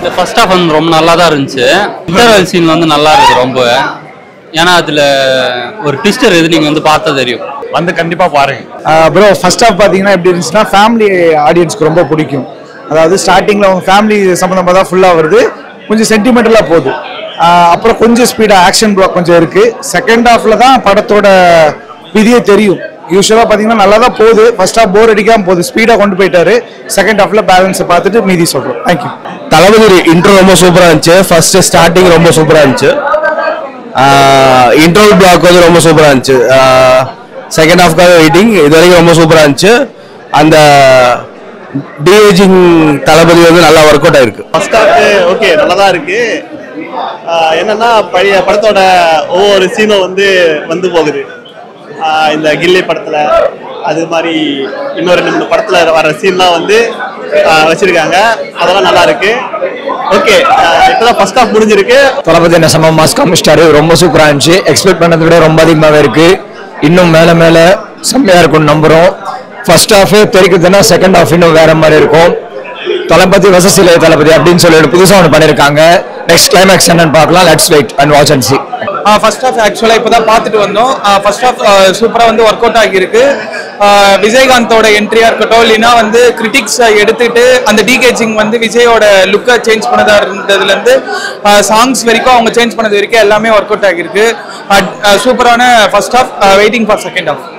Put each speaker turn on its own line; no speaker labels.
இந்த first half வந்து ரொம்ப நல்லா தான் இருந்துச்சு இன்டர்வல் சீன் வந்து நல்லா இருக்கு ரொம்ப ஏன்னா அதில் ஒரு ட்விஸ்டர் எது நீங்கள் வந்து பார்த்தா தெரியும்
வந்து கண்டிப்பா பாருங்க
ப்ரோ ஃபர்ஸ்ட் ஹாஃப் பார்த்தீங்கன்னா எப்படி இருந்துச்சுன்னா ஃபேமிலி ஆடியன்ஸ்க்கு ரொம்ப பிடிக்கும் அதாவது ஸ்டார்டிங்கில் அவங்க ஃபேமிலி சம்மந்தமாக தான் ஃபுல்லாக வருது கொஞ்சம் சென்டிமெண்டலாக போகுது ஆஹ் அப்புறம் கொஞ்சம் ஸ்பீடாக ஆக்ஷன் கொஞ்சம் இருக்குது செகண்ட் ஹாஃபில் தான் படத்தோட விதியே தெரியும் யூஸ்வலாக பார்த்தீங்கன்னா நல்லா தான் போகுது ஃபர்ஸ்ட் ஹாஃப் போர் அடிக்காமல் போகுது ஸ்பீடாக கொண்டு போயிட்டாரு செகண்ட் ஹாஃபில் பேலன்ஸை பார்த்துட்டு மீதி சொல்கிறோம் தேங்க்யூ
தளபதி இன்ட்ரோ ரொம்ப சூப்பரா இருந்துச்சு ஃபர்ஸ்ட் ஸ்டார்டிங் ரொம்ப சூப்பரா இருந்துச்சு இன்ட்ரோல் பிளாக் வந்து ரொம்ப சூப்பரா இருந்துச்சு செகண்ட் ஹாஃப்காக வெயிட்டிங் இது வரைக்கும் ரொம்ப சூப்பரா இருந்துச்சு அந்த டிஏஜிங் தளபதி வந்து நல்லா ஒர்க் அவுட் ஆயிருக்கு
ஃபர்ஸ்ட் ஹாஃப் ஓகே நல்லா தான் இருக்கு ஆஹ் என்னன்னா பழைய படத்தோட ஒவ்வொரு சீனும் வந்து வந்து போகுது ஆஹ் இந்த கில்லி படத்துல அது மாதிரி இன்னொரு ரெண்டு மூணு படத்துல வர சீன்லாம் வந்து ஆஹ் வச்சிருக்காங்க அதெல்லாம் நல்லா இருக்கு ஓகே இப்பதான் ஃபர்ஸ்ட் ஹாஃப் முடிஞ்சிருக்கு
தளபதி என்ன செம்ம மாஸ் காமிச்சிட்டாரு ரொம்ப சூப்பரா இருந்துச்சு எக்ஸ்பெக்ட் பண்ணதை விட ரொம்ப அதிகமாகவே இருக்கு இன்னும் மேல மேல செம்மையா இருக்கும்னு நம்புறோம் ஃபர்ஸ்ட் ஹாஃப் தெரிக்குதுன்னா செகண்ட் ஹாஃப் இன்னும் வேற மாதிரி இருக்கும் தளபதி வசஸ் இளைய தளபதி அப்படின்னு சொல்லி புதுசா ஒன்று பண்ணிருக்காங்க நெக்ஸ்ட் கிளைமேக்ஸ் என்னன்னு பார்க்கலாம் let's wait and watch and see
first half ஆக்சுவலாக இப்போ தான் பார்த்துட்டு வந்தோம் ஃபர்ஸ்ட் ஹாஃப் சூப்பராக வந்து ஒர்க் அவுட் ஆகியிருக்கு ஆஹ் விஜயகாந்தோட என்ட்ரியாக இருக்கட்டும் இல்லைன்னா வந்து கிரிட்டிக்ஸ் எடுத்துட்டு அந்த டிகேஜிங் வந்து விஜயோட லுக்கை சேஞ்ச் பண்ணதா இருந்ததுலேருந்து சாங்ஸ் வரைக்கும் அவங்க சேஞ்ச் பண்ணது வரைக்கும் எல்லாமே ஒர்க் அவுட் ஆகியிருக்கு சூப்பரான first half waiting for second half